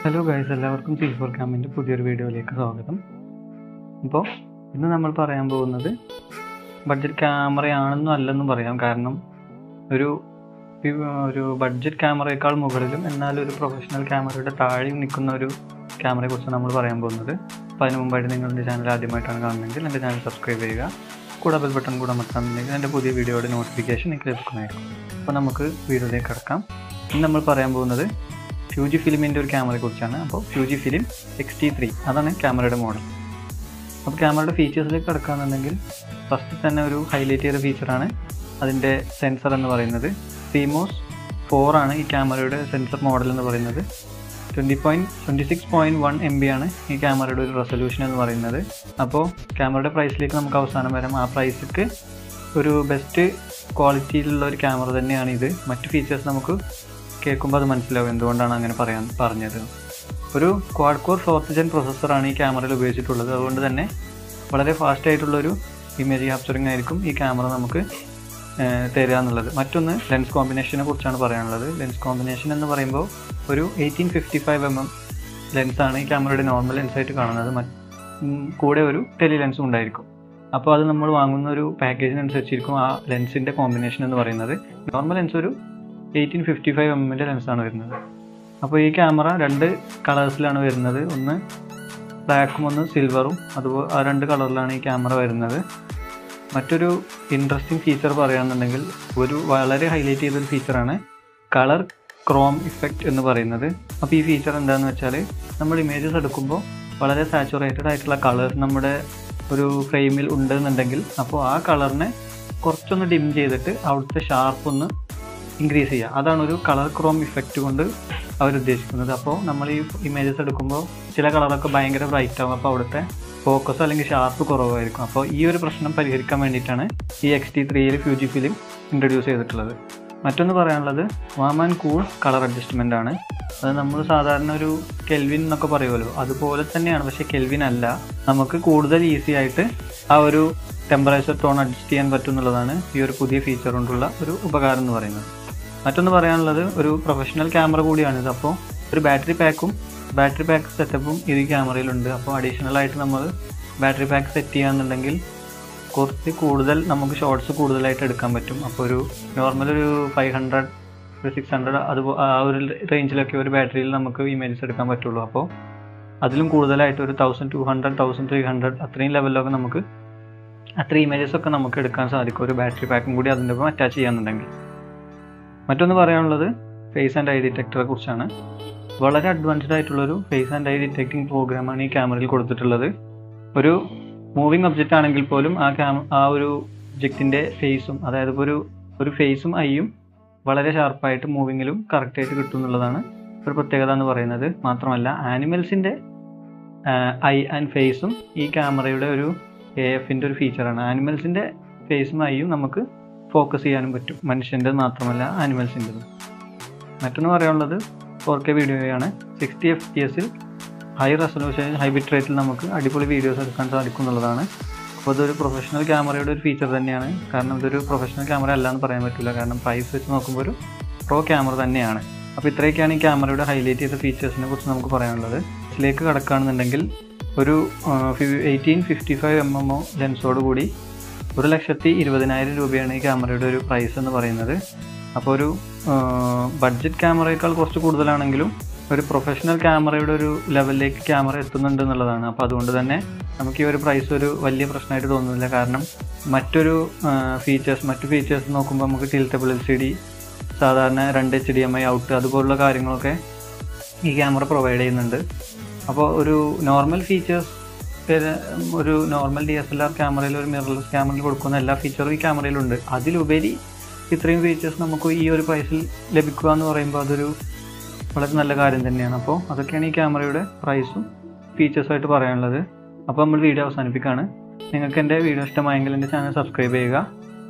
hello guys എല്ലാവർക്കും C four ക്യാമിൻ്റെ പുതിയൊരു വീഡിയോയിലേക്ക് സ്വാഗതം അപ്പോൾ ഇന്ന് നമ്മൾ പറയാൻ പോകുന്നത് ബഡ്ജറ്റ് ക്യാമറയാണെന്നും അല്ലെന്നും പറയാം കാരണം ഒരു വി- ഒരു ബഡ്ജറ്റ് ക്യാമറയേക്കാൾ മുകളിലും എന്നാൽ ഒരു പ്രൊഫഷണൽ ക്യാമറയുടെ താഴെയും നിൽക്കുന്ന ഒരു ക്യാമറയെ കുറിച്ച് നമ്മൾ പറയാൻ പോകുന്നത് അപ്പോൾ അതിന് മുമ്പായിട്ട് നിങ്ങളുടെ ചാനൽ ആദ്യമായിട്ടാണ് കാണുന്നതെങ്കിൽ എൻ്റെ ചാനൽ സബ്സ്ക്രൈബ് ചെയ്യുക കൂടെ ബെൽ ബട്ടൺ കൂടെ അമർത്താമെന്നുണ്ടെങ്കിൽ എൻ്റെ പുതിയ വീഡിയോയുടെ നോട്ടിഫിക്കേഷൻ നിങ്ങൾക്ക് ലഭിക്കുന്നതായിരിക്കും അപ്പോൾ നമുക്ക് വീഡിയോയിലേക്ക് കിടക്കാം ഇന്ന് നമ്മൾ പറയാൻ പോകുന്നത് ഫ്യൂജി ഫിലിമിൻ്റെ ഒരു ക്യാമറയെ കുറിച്ചാണ് അപ്പോൾ Fujifilm X T three അതാണ് ക്യാമറയുടെ മോഡൽ അപ്പോൾ ക്യാമറയുടെ ഫീച്ചേഴ്സിലേക്ക് കിടക്കുകയാണെന്നുണ്ടെങ്കിൽ ഫസ്റ്റ് തന്നെ ഒരു ഹൈലൈറ്റ് ചെയ്ത ഫീച്ചറാണ് അതിൻ്റെ സെൻസർ എന്ന് പറയുന്നത് സീമോസ് ഫോർ ആണ് ഈ ക്യാമറയുടെ സെൻസർ മോഡൽ എന്ന് പറയുന്നത് twenty point twenty six point one M B ആണ് ഈ ക്യാമറയുടെ ഒരു റെസൊല്യൂഷൻ എന്ന് പറയുന്നത് അപ്പോൾ ക്യാമറയുടെ പ്രൈസിലേക്ക് നമുക്ക് അവസാനം വരാം ആ പ്രൈസിക്ക് ഒരു ബെസ്റ്റ് ക്വാളിറ്റിയിലുള്ള ഒരു ക്യാമറ തന്നെയാണ് ഇത് മറ്റ് ഫീച്ചേഴ്സ് നമുക്ക് കേൾക്കുമ്പോൾ അത് മനസ്സിലാവും എന്തുകൊണ്ടാണ് അങ്ങനെ പറയാൻ പറഞ്ഞത് ഒരു ക്വാഡ് കോർ ഫോർത്ത് ജെൻ പ്രോസസ്സറാണ് ഈ ക്യാമറയിൽ ഉപയോഗിച്ചിട്ടുള്ളത് അതുകൊണ്ട് തന്നെ വളരെ ഫാസ്റ്റ് ആയിട്ടുള്ളൊരു ഇമേജ് ക്യാപ്ചറിങ് ആയിരിക്കും ഈ ക്യാമറ നമുക്ക് ഏഹ്, തരിക എന്നുള്ളത് മറ്റൊന്ന് ലെൻസ് കോമ്പിനേഷനെ കുറിച്ചാണ് പറയാനുള്ളത് ലെൻസ് കോമ്പിനേഷൻ എന്ന് പറയുമ്പോൾ ഒരു eighteen fifty five M M ലെൻസാണ് ഈ ക്യാമറയുടെ നോർമൽ ലെൻസായിട്ട് കാണുന്നത് മറ്റ് ഉം, കൂടെ ഒരു ടെലി ലെൻസും ഉണ്ടായിരിക്കും അപ്പോൾ അത് നമ്മൾ വാങ്ങുന്ന ഒരു പാക്കേജിനനുസരിച്ചിരിക്കും ആ ലെൻസിൻ്റെ കോമ്പിനേഷൻ എന്ന് പറയുന്നത് നോർമൽ ലെൻസ് ഒരു എയ്റ്റീൻ ഫിഫ്റ്റി ഫൈവ് എം എമ്മിൻ്റെ ലെൻസാണ് വരുന്നത് അപ്പോൾ ഈ ക്യാമറ രണ്ട് കളേഴ്സിലാണ് വരുന്നത് ഒന്ന് ബ്ലാക്കും ഒന്ന് സിൽവറും അതുപോലെ ആ രണ്ട് കളറിലാണ് ഈ ക്യാമറ വരുന്നത് മറ്റൊരു ഇൻട്രസ്റ്റിംഗ് ഫീച്ചർ പറയുകയാണെന്നുണ്ടെങ്കിൽ ഒരു വളരെ ഹൈലൈറ്റ് ചെയ്തൊരു ഫീച്ചറാണ് കളർ ക്രോം ഇഫക്റ്റ് എന്ന് പറയുന്നത് അപ്പോൾ ഈ ഫീച്ചർ എന്താണെന്ന് വെച്ചാൽ നമ്മൾ ഇമേജസ് എടുക്കുമ്പോൾ വളരെ സാച്ചുറേറ്റഡ് ആയിട്ടുള്ള കളേഴ്സ് നമ്മുടെ ഒരു ഫ്രെയിമിൽ ഉണ്ടെന്നുണ്ടെങ്കിൽ അപ്പോൾ ആ കളറിനെ കുറച്ചൊന്ന് ഡിം ചെയ്തിട്ട് അവിടുത്തെ ഷാർപ്പ് ഒന്ന് ഇൻക്രീസ് ചെയ്യുക അതാണ് ഒരു കളർ ക്രോം ഇഫക്റ്റ് കൊണ്ട് അവർ ഉദ്ദേശിക്കുന്നത് അപ്പോൾ നമ്മൾ ഈ ഇമേജസ് എടുക്കുമ്പോൾ ചില കളറൊക്കെ ഭയങ്കര ബ്രൈറ്റ് ആവും അപ്പോൾ അവിടുത്തെ ഫോക്കസ് അല്ലെങ്കിൽ ഷാർപ്പ് കുറവായിരിക്കും അപ്പോൾ ഈ ഒരു പ്രശ്നം പരിഹരിക്കാൻ വേണ്ടിയിട്ടാണ് ഈ എക്സ് ടി ത്രീയിൽ ഫ്യൂജി ഫിലിം ഇൻട്രൊഡ്യൂസ് ചെയ്തിട്ടുള്ളത് മറ്റൊന്ന് പറയാനുള്ളത് warm and cool colour adjustment ആണ് അത് നമ്മൾ സാധാരണ ഒരു കെൽവിൻ എന്നൊക്കെ പറയുമല്ലോ അതുപോലെ തന്നെയാണ് പക്ഷേ കെൽവിൻ അല്ല നമുക്ക് കൂടുതൽ ഈസി ആയിട്ട് ആ ഒരു ടെമ്പറേച്ചർ ടോൺ അഡ്ജസ്റ്റ് ചെയ്യാൻ പറ്റും എന്നുള്ളതാണ് ഈ ഒരു പുതിയ ഫീച്ചർ കൊണ്ടുള്ള ഒരു ഉപകാരം എന്ന് പറയുന്നത് മറ്റൊന്ന് പറയാനുള്ളത് ഒരു പ്രൊഫഷണൽ ക്യാമറ കൂടിയാണിത് അപ്പോൾ ഒരു ബാറ്ററി പാക്കും ബാറ്ററി പാക്ക് സെറ്റപ്പും ഇത് ഈ ക്യാമറയിലുണ്ട് അപ്പോൾ അഡീഷണൽ ആയിട്ട് നമ്മൾ ബാറ്ററി പാക്ക് സെറ്റ് ചെയ്യാന്നുണ്ടെങ്കിൽ കുറച്ച് കൂടുതൽ നമുക്ക് ഷോർട്സ് കൂടുതലായിട്ട് എടുക്കാൻ പറ്റും അപ്പോൾ ഒരു നോർമൽ ഒരു ഫൈവ് ഹൺഡ്രഡ് ഒരു സിക്സ് ഹൺഡ്രഡ് അത് ആ ഒരു റേഞ്ചിലൊക്കെ ഒരു ബാറ്ററിയിൽ നമുക്ക് ഇമേജസ് എടുക്കാൻ പറ്റുള്ളൂ അപ്പോൾ അതിലും കൂടുതലായിട്ട് ഒരു thousand two hundred thousand three hundred അത്രയും ലെവലിലൊക്കെ നമുക്ക് അത്രയും ഇമേജസ് ഒക്കെ നമുക്ക് എടുക്കാൻ സാധിക്കും ഒരു ബാറ്ററി പാക്കും കൂടി അതിൻ്റെ ഒപ്പം അറ്റാച്ച് ചെയ്യാന്നുണ്ടെങ്കിൽ മറ്റൊന്ന് പറയാനുള്ളത് ഫേസ് ആൻഡ് ഐ ഡിറ്റക്ടറെ കുറിച്ചാണ് വളരെ അഡ്വാൻസ്ഡ് ആയിട്ടുള്ളൊരു ഫേസ് ആൻഡ് ഐ ഡിറ്റക്റ്റിംഗ് പ്രോഗ്രാമാണ് ഈ ക്യാമറയിൽ കൊടുത്തിട്ടുള്ളത് ഒരു മൂവിങ് ഒബ്ജക്റ്റ് ആണെങ്കിൽ പോലും ആ ക്യാമ ആ ഒരു ഒബ്ജക്റ്റിൻ്റെ ഫേസും അതായത് ഇപ്പോൾ ഒരു ഒരു ഫേസും ഐയും വളരെ ഷാർപ്പായിട്ട് മൂവിങ്ങിലും കറക്റ്റായിട്ട് കിട്ടും എന്നുള്ളതാണ് ഒരു പ്രത്യേകത എന്ന് പറയുന്നത് മാത്രമല്ല ആനിമൽസിൻ്റെ ഐ ആൻഡ് ഫേസും ഈ ക്യാമറയുടെ ഒരു എ എഫിൻ്റെ ഒരു ഫീച്ചറാണ് ആനിമൽസിൻ്റെ ഫേസും ഐയും നമുക്ക് ഫോക്കസ് ചെയ്യാനും പറ്റും മനുഷ്യൻ്റെ മാത്രമല്ല ആനിമൽസിൻ്റെതും മറ്റൊന്ന് പറയാനുള്ളത് ഫോർ കെ വീഡിയോയാണ് സിക്സ്റ്റി എഫ് പി എസിൽ ഹൈ റെസൊല്യൂഷൻ ഹൈ ബിറ്റ് റേറ്റിൽ നമുക്ക് അടിപൊളി വീഡിയോസ് എടുക്കാൻ സാധിക്കും എന്നുള്ളതാണ് അപ്പോൾ ഇതൊരു പ്രൊഫഷണൽ ക്യാമറയുടെ ഒരു ഫീച്ചർ തന്നെയാണ് കാരണം ഇതൊരു പ്രൊഫഷണൽ ക്യാമറ അല്ല എന്ന് പറയാൻ പറ്റില്ല കാരണം പ്രൈസ് വെച്ച് നോക്കുമ്പോൾ ഒരു പ്രോ ക്യാമറ തന്നെയാണ് അപ്പോൾ ഇത്രയൊക്കെയാണ് ഈ ക്യാമറയുടെ ഹൈലൈറ്റ് ചെയ്ത ഫീച്ചേഴ്സിനെ കുറിച്ച് നമുക്ക് പറയാനുള്ളത് ഇതിലേക്ക് കിടക്കുകയാണെന്നുണ്ടെങ്കിൽ ഒരു eighteen fifty five M M ഒ ലെൻസോട് കൂടി ഒരു ലക്ഷത്തി ഇരുപതിനായിരം രൂപയാണ് ഈ ക്യാമറയുടെ ഒരു പ്രൈസ് എന്ന് പറയുന്നത് അപ്പോൾ ഒരു ബഡ്ജറ്റ് ക്യാമറയേക്കാൾ കുറച്ച് കൂടുതലാണെങ്കിലും ഒരു പ്രൊഫഷണൽ ക്യാമറയുടെ ഒരു ലെവലിലേക്ക് ക്യാമറ എത്തുന്നുണ്ട് എന്നുള്ളതാണ് അപ്പോൾ അതുകൊണ്ട് തന്നെ നമുക്ക് ഈ ഒരു പ്രൈസ് ഒരു വലിയ പ്രശ്നമായിട്ട് തോന്നുന്നില്ല കാരണം മറ്റൊരു ഫീച്ചേഴ്സ് മറ്റു ഫീച്ചേഴ്സ് നോക്കുമ്പോൾ നമുക്ക് ടിൽറ്റബിൾ എൽ സി ഡി സാധാരണ രണ്ട് H D M I out അതുപോലുള്ള കാര്യങ്ങളൊക്കെ ഈ ക്യാമറ പ്രൊവൈഡ് ചെയ്യുന്നുണ്ട് അപ്പോൾ ഒരു നോർമൽ ഫീച്ചേഴ്സ് ഒരു normal D S L R ക്യാമറയിൽ ഒരു മിറർലെസ് ക്യാമറയിൽ കൊടുക്കുന്ന എല്ലാ ഫീച്ചറും ഈ ക്യാമറയിലുണ്ട് അതിലുപരി ഇത്രയും ഫീച്ചേഴ്സ് നമുക്ക് ഈ ഒരു പ്രൈസിൽ ലഭിക്കുക എന്ന് പറയുമ്പോൾ അതൊരു വളരെ നല്ല കാര്യം തന്നെയാണ് അപ്പോൾ അതൊക്കെയാണ് ഈ ക്യാമറയുടെ പ്രൈസും ഫീച്ചേഴ്സായിട്ട് പറയാനുള്ളത് അപ്പോൾ നമ്മൾ വീഡിയോ അവസാനിപ്പിക്കുകയാണ് നിങ്ങൾക്ക് എൻ്റെ വീഡിയോ ഇഷ്ടമായെങ്കിൽ എൻ്റെ ചാനൽ സബ്സ്ക്രൈബ് ചെയ്യുക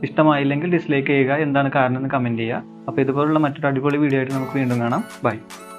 ഇഷ്ടമായില്ലെങ്കിൽ ഡിസ്ലൈക്ക് ചെയ്യുക എന്താണ് കാരണം എന്ന് കമൻറ്റ് ചെയ്യുക അപ്പോൾ ഇതുപോലുള്ള മറ്റൊരു അടിപൊളി വീഡിയോ ആയിട്ട് നമുക്ക് വീണ്ടും കാണാം ബൈ